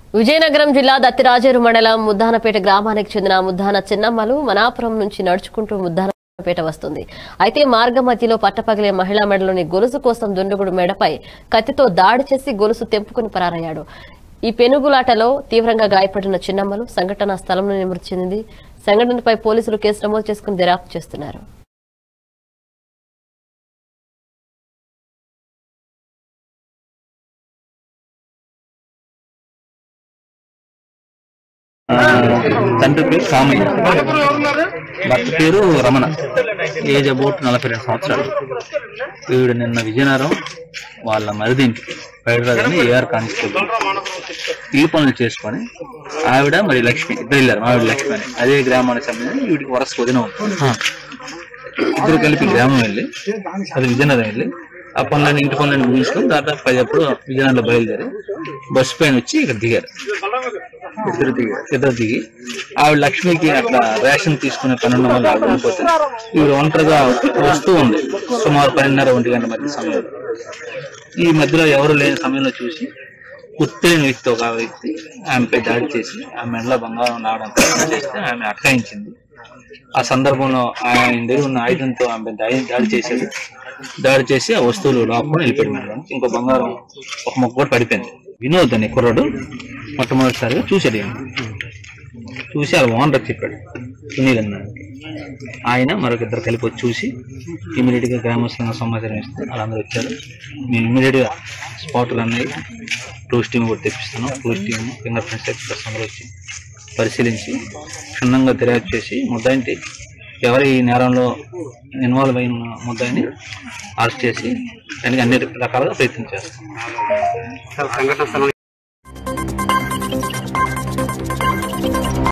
విజయనగరం జిల్లా దత్తిరాజేరు మండలం ముద్దానపేట గ్రామానికి చెందిన ముద్దాన చిన్నమ్మలు మనాపురం నుంచి నడుచుకుంటూ ముద్దానపేట వస్తుంది అయితే మార్గ మధ్యలో పట్టపగిలే మహిళా మెడలోని గొలుసు కోసం దుండగుడు మెడపై కత్తితో దాడి చేసి గొలుసు తెంపుకుని పరారయ్యాడు ఈ పెనుగులాటలో తీవ్రంగా గాయపడిన చిన్నమ్మలు సంఘటనా స్థలంలోనే మృతి చెందింది సంఘటనపై పోలీసులు కేసు నమోదు చేసుకుని దర్యాప్తు చేస్తున్నారు ఆ, తండ్రి పేరు సామయ్య భర్త పేరు రమణ ఏజ్ అబౌట్ నలభై రెండు సంవత్సరాలు వీడు నిన్న విజయనగరం వాళ్ళ మరిదింటికి హైదరాబాద్ అని ఏఆర్ కానిస్టేబుల్ ఈ పనులు చేసుకొని ఆవిడ మరి లక్ష్మి ఇద్దరు వెళ్ళారు ఆవిడ లక్ష్మి అని అదే గ్రామానికి సంబంధించి వీడికి వరస వదిన ఉంటుంది ఇద్దరు కలిపి గ్రామం వెళ్ళి అది విజయనగరం వెళ్ళి ఆ పనులన్నీ ఇంటి పనులన్నీ ముగించుకొని దాదాపు పది అప్పుడు విజయనగరంలో బయలుదేరి బస్సు పైన వచ్చి ఇక్కడ దిగారు ఇద్దరు దిగి ఇద్దరు దిగి ఆవిడ లక్ష్మికి అట్లా రేషన్ తీసుకునే పని ఉన్న వల్ల ఆవిడ వెళ్ళిపోతే ఈవిడ ఒంటరిగా వస్తూ ఉంది సుమారు పన్నెండున్నర ఒంటి గంట మధ్య సమయంలో ఈ మధ్యలో ఎవరు లేని సమయంలో చూసి గుర్తులేని వ్యక్తి ఒక వ్యక్తి ఆమెపై దాడి చేసి ఆమె మెడలో బంగారం రావడం ప్రయత్నం చేస్తే ఆమె అటకాయించింది ఆ సందర్భంలో ఆయన దగ్గర ఉన్న ఆయుధంతో ఆమె దాడి దాడి చేశాడు దాడి చేసి ఆ వస్తువులు లోపల వెళ్ళిపోయాడు మేడం ఇంకో బంగారం ఒక మొక్క కూడా పడిపోయింది వినోద్ అనే కుర్రాడు మొట్టమొదటిసారిగా చూశాడు ఈయన. చూసి ఆ ఓనర్ చెప్పాడు సునీల్ అన్నాడు ఆయన మరొక ఇద్దరు కలిపి వచ్చి చూసి ఇమీడియట్ గా గ్రామస్తులను సమాచారం ఇస్తే వాళ్ళందరూ వచ్చారు మేము ఇమీడియట్ గా స్పాట్లు అన్నీ టూస్ టీమ్ కూడా తెప్పిస్తున్నాం టూస్ టీమ్ ఫింగర్ ప్రింట్స్ ఎక్స్ప్రెస్ అందరూ వచ్చి పరిశీలించి క్షుణ్ణంగా దర్యాప్తు చేసి ముద్దాయింటి ఎవరి ఈ నేరంలో ఇన్వాల్వ్ అయిన ముద్దాయిని అరెస్ట్ చేసి దానికి అన్ని రకాలుగా ప్రయత్నం చేస్తాం